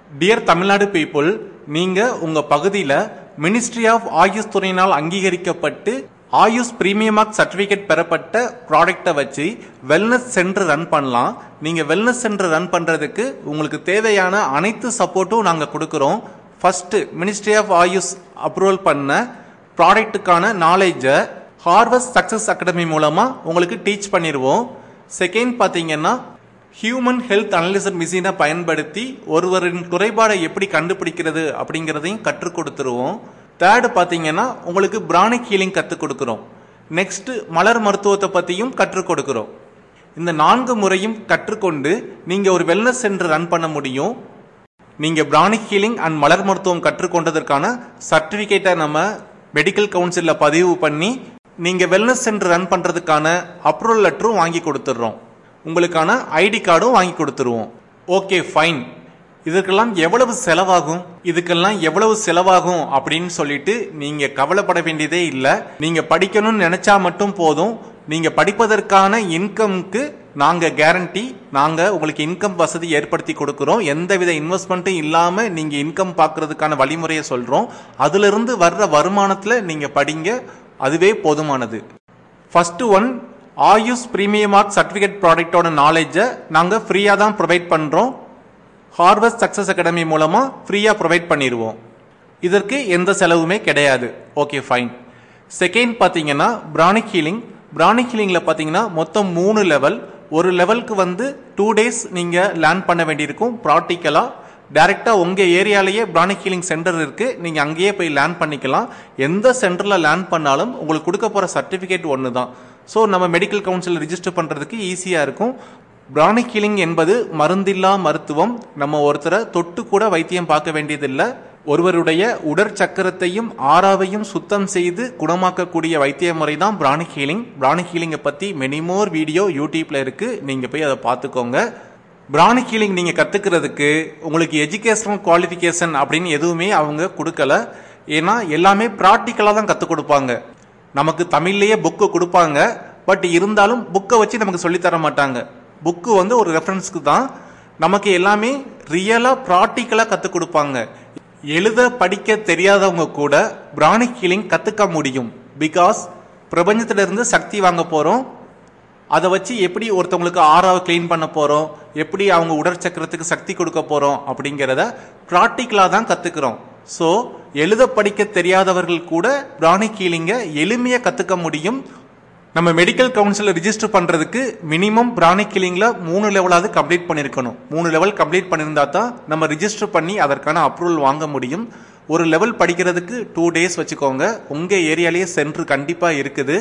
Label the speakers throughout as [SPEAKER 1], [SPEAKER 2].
[SPEAKER 1] dear Tamil Nadu people நீங்க உங்க பகுதியில மினிஸ்ட்ரி ஆஃப் ஆயுஷ் துறையினால் அங்கீகரிக்கப்பட்டு ஆயுஷ் பிரீமியம் மார்க் சர்டிபிகேட் பெறப்பட்ட ப்ராடக்ட்டை வச்சு வெல்னஸ் சென்டர் ரன் பண்ணலாம் நீங்க வெல்னஸ் சென்டர் ரன் பண்றதுக்கு உங்களுக்கு தேவையான அனைத்து சப்போர்ட்டும் நாங்க கொடுக்குறோம் first ministry of AYUSH approval பண்ண ப்ராடக்ட்டுக்கான நாலேஜை ஹார்வஸ்ட் சக்சஸ் அகாடமி மூலமா உங்களுக்கு டீச் பண்ணிடுவோம் செகண்ட் பார்த்தீங்கன்னா ஹியூமன் ஹெல்த் அனலிசர் மிஷினை பயன்படுத்தி ஒருவரின் குறைபாடை எப்படி கண்டுபிடிக்கிறது அப்படிங்கிறதையும் கற்றுக் கொடுத்துருவோம் தேர்டு பார்த்தீங்கன்னா உங்களுக்கு பிராணிக் ஹீலிங் கற்றுக் கொடுக்குறோம் நெக்ஸ்ட் மலர் மருத்துவத்தை பற்றியும் கற்றுக் கொடுக்குறோம் இந்த நான்கு முறையும் கற்றுக்கொண்டு நீங்கள் ஒரு வெல்னஸ் சென்டர் ரன் பண்ண முடியும் நீங்கள் பிராணிக் ஹீலிங் அண்ட் மலர் மருத்துவம் கற்றுக்கொண்டதற்கான சர்டிஃபிகேட்டை நம்ம மெடிக்கல் கவுன்சிலில் பதிவு பண்ணி நீங்கள் வெல்னஸ் சென்டர் ரன் பண்ணுறதுக்கான அப்ரூவல் லெட்டரும் வாங்கி கொடுத்துட்றோம் உங்களுக்கான ஐடி கார்டும் வாங்கி கொடுத்துருவோம் ஓகே ஃபைன் இதுக்கெல்லாம் எவ்வளவு செலவாகும் இதுக்கெல்லாம் எவ்வளவு செலவாகும் அப்படின்னு சொல்லிட்டு நீங்க கவலைப்பட வேண்டியதே இல்லை நீங்க படிக்கணும்னு நினைச்சா மட்டும் போதும் நீங்க படிப்பதற்கான இன்கம்க்கு நாங்க கேரண்டி நாங்க உங்களுக்கு இன்கம் வசதி ஏற்படுத்தி கொடுக்கிறோம் எந்தவித இன்வெஸ்ட்மெண்ட்டும் இல்லாம நீங்க இன்கம் பார்க்கறதுக்கான வழிமுறையை சொல்றோம் அதுல இருந்து வர்ற வருமானத்துல நீங்க படிங்க அதுவே போதுமானது first one AYUSH premium mark certificate ப்ராடக்டோட நாலேஜை நாங்கள் ஃப்ரீயாக தான் ப்ரொவைட் பண்ணுறோம் ஹார்வஸ்ட் சக்ஸஸ் அகாடமி மூலமாக ஃப்ரீயாக ப்ரொவைட் பண்ணிடுவோம் இதற்கு எந்த செலவுமே கிடையாது ஓகே ஃபைன் செகண்ட் பார்த்தீங்கன்னா பிராணிக் ஹீலிங் பிராணிக் ஹீலிங்கில் பார்த்தீங்கன்னா மொத்தம் மூணு லெவல் ஒரு லெவலுக்கு வந்து டூ டேஸ் நீங்கள் லேர்ன் பண்ண வேண்டியிருக்கும் ப்ராக்டிக்கலாக டைரெக்டாக உங்கள் ஏரியாலேயே பிராணிக் ஹீலிங் சென்டர் இருக்குது நீங்கள் அங்கேயே போய் லேர்ன் பண்ணிக்கலாம் எந்த சென்டரில் லேர்ன் பண்ணாலும் உங்களுக்கு கொடுக்க போகிற சர்டிஃபிகேட் ஒன்று தான் ஸோ நம்ம மெடிக்கல் கவுன்சில் ரிஜிஸ்டர் பண்ணுறதுக்கு ஈஸியாக இருக்கும் பிராணிக் ஹீலிங் என்பது மருந்தில்லா மருத்துவம் நம்ம ஒருத்தரை தொட்டு கூட வைத்தியம் பார்க்க வேண்டியதில்லை ஒருவருடைய உடற்சக்கரத்தையும் ஆறாவையும் சுத்தம் செய்து குணமாக்கக்கூடிய வைத்திய முறை தான் பிராணிக் ஹீலிங் பிராணிக் ஹீலிங்கை பற்றி மெனிமோர் வீடியோ யூடியூப்ல இருக்கு நீங்கள் போய் அதை பார்த்துக்கோங்க பிராணிக் ஹீலிங் நீங்கள் கற்றுக்கிறதுக்கு உங்களுக்கு எஜுகேஷனல் குவாலிஃபிகேஷன் அப்படின்னு எதுவுமே அவங்க கொடுக்கல ஏன்னா எல்லாமே ப்ராக்டிக்கலாக தான் கற்றுக் கொடுப்பாங்க நமக்கு தமிழ்லேயே புக்கு கொடுப்பாங்க பட் இருந்தாலும் புக்கை வச்சு நமக்கு சொல்லித்தர மாட்டாங்க புக்கு வந்து ஒரு ரெஃபரன்ஸ்க்கு தான் நமக்கு எல்லாமே ரியலாக ப்ராக்டிக்கலாக கற்றுக் கொடுப்பாங்க எழுத படிக்க தெரியாதவங்க கூட பிராணிக் ஹீலிங் கற்றுக்க முடியும் பிகாஸ் பிரபஞ்சத்திலிருந்து சக்தி வாங்க போகிறோம் அதை வச்சு எப்படி ஒருத்தவங்களுக்கு ஆறாவை க்ளீன் பண்ண போகிறோம் எப்படி அவங்க உடற்சக்கரத்துக்கு சக்தி கொடுக்க போகிறோம் அப்படிங்கிறத ப்ராக்டிக்கலாக தான் கற்றுக்குறோம் ஸோ எழுத படிக்க தெரியாதவர்கள் கூட பிராணிக் ஹீலிங்கை எளிமையாக கற்றுக்க முடியும் நம்ம மெடிக்கல் கவுன்சிலில் ரிஜிஸ்டர் பண்ணுறதுக்கு மினிமம் பிராணிக் ஹீலிங்கில் மூணு லெவலாவது கம்ப்ளீட் பண்ணியிருக்கணும் மூணு லெவல் கம்ப்ளீட் பண்ணியிருந்தா தான் நம்ம ரிஜிஸ்டர் பண்ணி அதற்கான அப்ரூவல் வாங்க முடியும் ஒரு லெவல் படிக்கிறதுக்கு டூ டேஸ் வச்சுக்கோங்க உங்கள் ஏரியாலேயே சென்டர் கண்டிப்பாக இருக்குது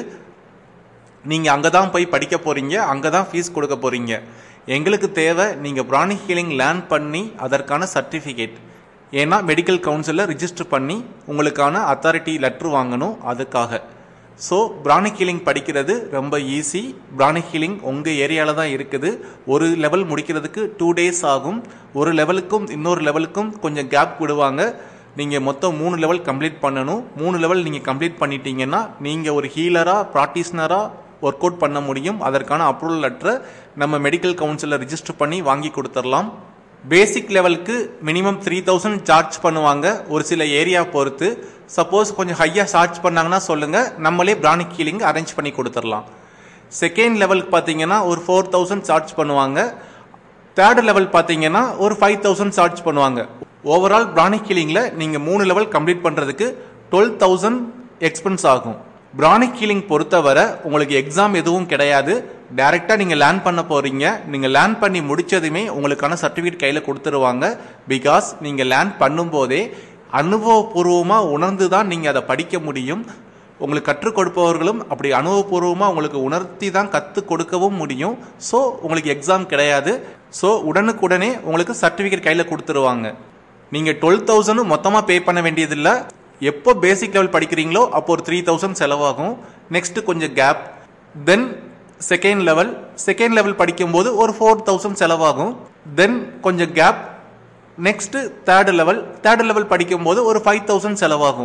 [SPEAKER 1] நீங்கள் அங்கே தான் போய் படிக்க போகிறீங்க அங்கே தான் ஃபீஸ் கொடுக்க போகிறீங்க எங்களுக்கு தேவை நீங்கள் பிராணிக் ஹீலிங் லேர்ன் பண்ணி அதற்கான சர்டிஃபிகேட் ஏன்னா மெடிக்கல் கவுன்சிலில் ரிஜிஸ்டர் பண்ணி உங்களுக்கான அத்தாரிட்டி லெட்ரு வாங்கணும் அதுக்காக ஸோ பிராணிக் ஹீலிங் படிக்கிறது ரொம்ப ஈஸி பிராணிக் ஹீலிங் உங்கள் ஏரியாவில் தான் இருக்குது ஒரு லெவல் முடிக்கிறதுக்கு டூ டேஸ் ஆகும் ஒரு லெவலுக்கும் இன்னொரு லெவலுக்கும் கொஞ்சம் கேப் விடுவாங்க நீங்கள் மொத்தம் மூணு லெவல் கம்ப்ளீட் பண்ணணும் மூணு லெவல் நீங்கள் கம்ப்ளீட் பண்ணிட்டீங்கன்னா நீங்கள் ஒரு ஹீலராக ப்ராக்டிஸ்னராக ஒர்க் அவுட் பண்ண முடியும் அதற்கான அப்ரூவல் லெட்டரை நம்ம மெடிக்கல் கவுன்சிலில் ரிஜிஸ்டர் பண்ணி வாங்கி கொடுத்துடலாம் பேசிக் லெவலுக்கு மினிமம் த்ரீ தௌசண்ட் சார்ஜ் பண்ணுவாங்க ஒரு சில ஏரியா பொறுத்து சப்போஸ் கொஞ்சம் ஹையாக சார்ஜ் பண்ணாங்கன்னா சொல்லுங்கள் நம்மளே பிராணிக் ஹீலிங் அரேஞ்ச் பண்ணி கொடுத்துடலாம் செகண்ட் லெவலுக்கு பார்த்தீங்கன்னா ஒரு ஃபோர் தௌசண்ட் சார்ஜ் பண்ணுவாங்க தேர்ட் லெவல் பார்த்தீங்கன்னா ஒரு ஃபைவ் தௌசண்ட் சார்ஜ் பண்ணுவாங்க ஓவரால் பிராணிக் ஹீலிங்கில் நீங்கள் மூணு லெவல் கம்ப்ளீட் பண்ணுறதுக்கு டுவெல் தௌசண்ட் எக்ஸ்பென்ஸ் ஆகும் பிராணிக் ஹீலிங் பொறுத்தவரை உங்களுக்கு எக்ஸாம் எதுவும் கிடையாது டைரெக்டாக நீங்கள் லேர்ன் பண்ண போகிறீங்க நீங்கள் லேர்ன் பண்ணி முடிச்சதுமே உங்களுக்கான சர்டிஃபிகேட் கையில் கொடுத்துருவாங்க பிகாஸ் நீங்கள் லேர்ன் பண்ணும்போதே அனுபவபூர்வமாக உணர்ந்து தான் நீங்கள் அதை படிக்க முடியும் உங்களுக்கு கற்றுக் கொடுப்பவர்களும் அப்படி அனுபவபூர்வமாக உங்களுக்கு உணர்த்தி தான் கற்றுக் கொடுக்கவும் முடியும் ஸோ உங்களுக்கு எக்ஸாம் கிடையாது ஸோ உடனுக்குடனே உங்களுக்கு சர்டிஃபிகேட் கையில் கொடுத்துருவாங்க நீங்கள் டுவெல் தௌசண்ட் மொத்தமாக பே பண்ண வேண்டியதில்லை எப்போ பேசிக் லெவல் படிக்கிறீங்களோ அப்போ ஒரு த்ரீ தௌசண்ட் செலவாகும் நெக்ஸ்ட் கொஞ்சம் gap then second level second level படிக்கும்போது ஒரு ஃபோர் தௌசண்ட் செலவாகும் தென் கொஞ்சம் gap next third level third level படிக்கும்போது ஒரு ஃபைவ் தௌசண்ட் செலவாகும்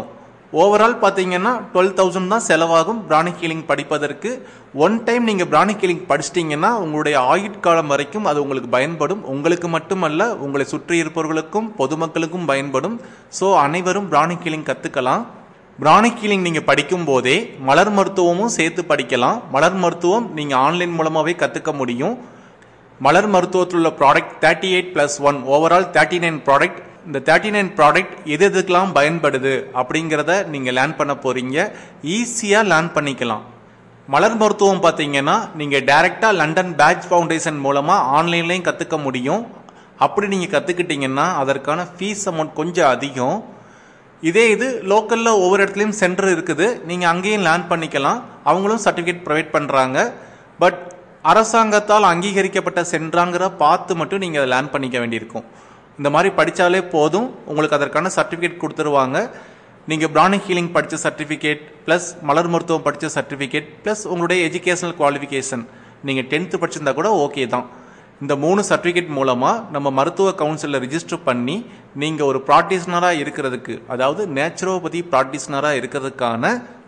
[SPEAKER 1] ஓவரால் பார்த்தீங்கன்னா டுவெல் தௌசண்ட் தான் செலவாகும் பிராணிக் ஹீலிங் படிப்பதற்கு ஒன் டைம் நீங்கள் பிராணிக் ஹீலிங் படிச்சிட்டிங்கன்னா உங்களுடைய ஆயுட்காலம் வரைக்கும் அது உங்களுக்கு பயன்படும் உங்களுக்கு மட்டுமல்ல உங்களை சுற்றி இருப்பவர்களுக்கும் பொதுமக்களுக்கும் பயன்படும் ஸோ அனைவரும் பிராணிக் ஹீலிங் கற்றுக்கலாம் பிராணிக் ஹீலிங் நீங்கள் படிக்கும் போதே மலர் மருத்துவமும் சேர்த்து படிக்கலாம் மலர் மருத்துவம் நீங்கள் ஆன்லைன் மூலமாகவே கற்றுக்க முடியும் மலர் மருத்துவத்தில் உள்ள product thirty eight plus one overall thirty nine product இந்த தேர்ட்டி நைன் ப்ராடக்ட் எது எதுக்கெல்லாம் பயன்படுது அப்படிங்கிறத நீங்கள் லேர்ன் பண்ண போகிறீங்க ஈஸியாக லேர்ன் பண்ணிக்கலாம் மலர் மருத்துவம் பார்த்தீங்கன்னா நீங்கள் டைரெக்டாக லண்டன் பேட்ச் ஃபவுண்டேஷன் மூலமாக ஆன்லைன்லேயும் கற்றுக்க முடியும் அப்படி நீங்கள் கற்றுக்கிட்டீங்கன்னா அதற்கான ஃபீஸ் அமௌண்ட் கொஞ்சம் அதிகம் இதே இது லோக்கலில் ஒவ்வொரு இடத்துலையும் சென்டர் இருக்குது நீங்கள் அங்கேயும் லேர்ன் பண்ணிக்கலாம் அவங்களும் சர்டிஃபிகேட் ப்ரொவைட் பண்ணுறாங்க பட் அரசாங்கத்தால் அங்கீகரிக்கப்பட்ட சென்றாங்கிற பார்த்து மட்டும் நீங்கள் அதை லேர்ன் பண்ணிக்க வேண்டியிருக்கும் இந்த மாதிரி படித்தாலே போதும் உங்களுக்கு அதற்கான சர்டிஃபிகேட் கொடுத்துருவாங்க நீங்கள் பிராணிக் ஹீலிங் படித்த சர்டிஃபிகேட் ப்ளஸ் மலர் மருத்துவம் படித்த சர்டிஃபிகேட் ப்ளஸ் உங்களுடைய எஜுகேஷனல் குவாலிஃபிகேஷன் நீங்கள் டென்த்து படிச்சிருந்தா கூட ஓகே தான் இந்த மூணு சர்டிஃபிகேட் மூலமாக நம்ம மருத்துவ கவுன்சிலில் ரிஜிஸ்டர் பண்ணி நீங்கள் ஒரு ப்ராக்டிஸ்னராக இருக்கிறதுக்கு அதாவது நேச்சுரோபதி ப்ராக்டிஸ்னராக இருக்கிறதுக்கான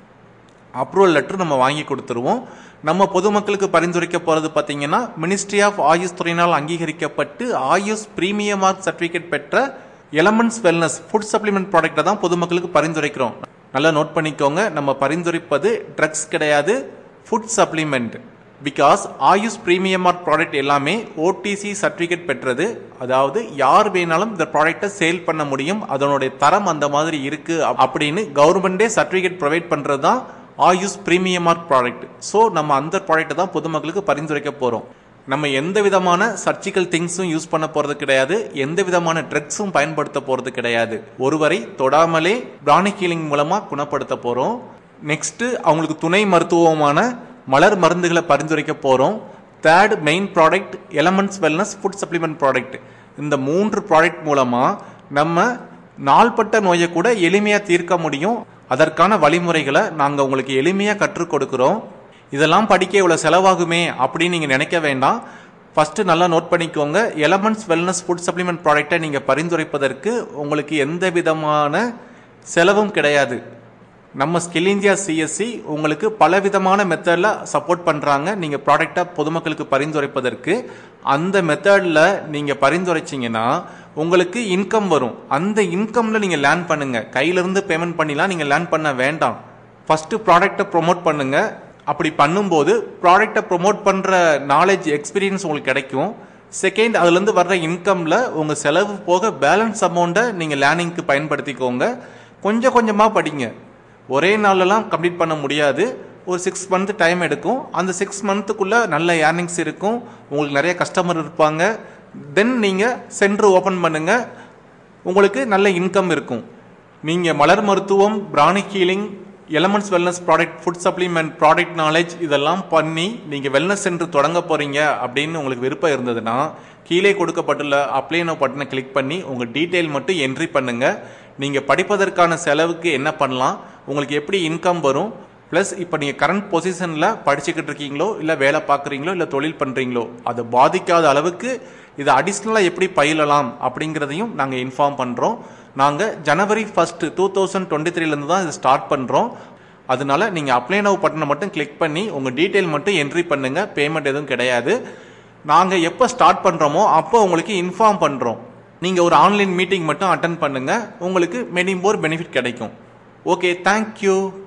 [SPEAKER 1] அப்ரூவல் லெட்டர் நம்ம வாங்கி கொடுத்துருவோம் நம்ம பொதுமக்களுக்கு பரிந்துரைக்க போகிறது பார்த்தீங்கன்னா மினிஸ்ட்ரி ஆஃப் ஆயுஷ் துறையினால் அங்கீகரிக்கப்பட்டு ஆயுஷ் பிரீமியம் மார்க் சர்டிஃபிகேட் பெற்ற எலமெண்ட்ஸ் வெல்னஸ் ஃபுட் சப்ளிமெண்ட் ப்ராடக்ட்டை தான் பொதுமக்களுக்கு பரிந்துரைக்கிறோம் நல்லா நோட் பண்ணிக்கோங்க நம்ம பரிந்துரைப்பது ட்ரக்ஸ் கிடையாது food supplement because AYUSH premium mark product எல்லாமே ஓடிசி சர்டிஃபிகேட் பெற்றது அதாவது யார் வேணாலும் இந்த ப்ராடக்ட்டை சேல் பண்ண முடியும் அதனுடைய தரம் அந்த மாதிரி இருக்கு அப்படின்னு கவர்மெண்டே சர்டிஃபிகேட் ப்ரொவைட் பண்ணுறது தான் AYUSH premium mark product so நம்ம அந்த ப்ராடக்ட்டை தான் பொதுமக்களுக்கு பரிந்துரைக்க போகிறோம் நம்ம எந்த விதமான சர்ஜிக்கல் திங்ஸும் யூஸ் பண்ண போகிறது கிடையாது எந்த விதமான ட்ரக்ஸும் பயன்படுத்த போகிறது கிடையாது ஒருவரை தொடாமலே பிராணிக் ஹீலிங் மூலமாக குணப்படுத்த போகிறோம் நெக்ஸ்ட்டு அவங்களுக்கு துணை மருத்துவமான மலர் மருந்துகளை பரிந்துரைக்க போகிறோம் third main product elements wellness food supplement product இந்த மூன்று ப்ராடக்ட் மூலமாக நம்ம நாள்பட்ட நோயை கூட எளிமையாக தீர்க்க முடியும் அதற்கான வழிமுறைகளை நாங்கள் உங்களுக்கு எளிமையாக கற்றுக் கொடுக்குறோம் இதெல்லாம் படிக்க இவ்வளோ செலவாகுமே அப்படின்னு நீங்கள் நினைக்க வேண்டாம் ஃபஸ்ட்டு நல்லா நோட் பண்ணிக்கோங்க எலமெண்ட்ஸ் வெல்னஸ் ஃபுட் சப்ளிமெண்ட் ப்ராடக்டை நீங்கள் பரிந்துரைப்பதற்கு உங்களுக்கு எந்த விதமான செலவும் கிடையாது நம்ம ஸ்கில் இந்தியா சிஎஸ்சி உங்களுக்கு பலவிதமான மெத்தடில் சப்போர்ட் பண்ணுறாங்க நீங்கள் ப்ராடக்டை பொதுமக்களுக்கு பரிந்துரைப்பதற்கு அந்த மெத்தடில் நீங்கள் பரிந்துரைச்சிங்கன்னா உங்களுக்கு இன்கம் வரும் அந்த இன்கமில் நீங்கள் லேர்ன் பண்ணுங்கள் கையிலிருந்து பேமெண்ட் பண்ணிலாம் நீங்கள் லேர்ன் பண்ண வேண்டாம் ஃபஸ்ட்டு ப்ராடக்டை ப்ரொமோட் பண்ணுங்கள் அப்படி பண்ணும்போது ப்ராடக்டை ப்ரொமோட் பண்ணுற நாலேஜ் எக்ஸ்பீரியன்ஸ் உங்களுக்கு கிடைக்கும் செகண்ட் அதுலேருந்து வர்ற இன்கமில் உங்கள் செலவு போக பேலன்ஸ் அமௌண்ட்டை நீங்கள் லேர்னிங்க்கு பயன்படுத்திக்கோங்க கொஞ்சம் கொஞ்சமாக படிங்க ஒரே நாள்லலாம் கம்ப்ளீட் பண்ண முடியாது ஒரு சிக்ஸ் மந்த் டைம் எடுக்கும் அந்த சிக்ஸ் மந்த்துக்குள்ளே நல்ல ஏர்னிங்ஸ் இருக்கும் உங்களுக்கு நிறைய கஸ்டமர் இருப்பாங்க தென் நீங்கள் சென்டர் ஓப்பன் பண்ணுங்கள் உங்களுக்கு நல்ல இன்கம் இருக்கும் நீங்கள் மலர் மருத்துவம் pranic healing elements wellness product food supplement product knowledge இதெல்லாம் பண்ணி நீங்கள் வெல்னஸ் சென்டர் தொடங்க போகிறீங்க அப்படின்னு உங்களுக்கு விருப்பம் இருந்ததுன்னா கீழே கொடுக்கப்பட்டுள்ள அப்ளை நோ பட்டனை கிளிக் பண்ணி உங்கள் டீட்டெயில் மட்டும் என்ட்ரி பண்ணுங்கள் நீங்கள் படிப்பதற்கான செலவுக்கு என்ன பண்ணலாம் உங்களுக்கு எப்படி இன்கம் வரும் ப்ளஸ் இப்போ நீங்கள் கரண்ட் பொசிஷனில் படிச்சுக்கிட்டு இருக்கீங்களோ இல்லை வேலை பார்க்குறீங்களோ இல்லை தொழில் பண்ணுறீங்களோ அது பாதிக்காத அளவுக்கு இதை அடிஷ்னலாக எப்படி பயிலலாம் அப்படிங்கிறதையும் நாங்கள் இன்ஃபார்ம் பண்ணுறோம் நாங்கள் January first two thousand twenty த்ரீலேருந்து தான் இதை ஸ்டார்ட் பண்ணுறோம் அதனால நீங்கள் அப்ளை நவ் பட்டனை மட்டும் கிளிக் பண்ணி உங்கள் டீட்டெயில் மட்டும் என்ட்ரி பண்ணுங்கள் பேமெண்ட் எதுவும் கிடையாது நாங்கள் எப்போ ஸ்டார்ட் பண்ணுறோமோ அப்போ உங்களுக்கு இன்ஃபார்ம் பண்ணுறோம் நீங்கள் ஒரு ஆன்லைன் மீட்டிங் மட்டும் அட்டன் பண்ணுங்கள் உங்களுக்கு மெனி மோர் பெனிஃபிட் கிடைக்கும் ஓகே தேங்க்யூ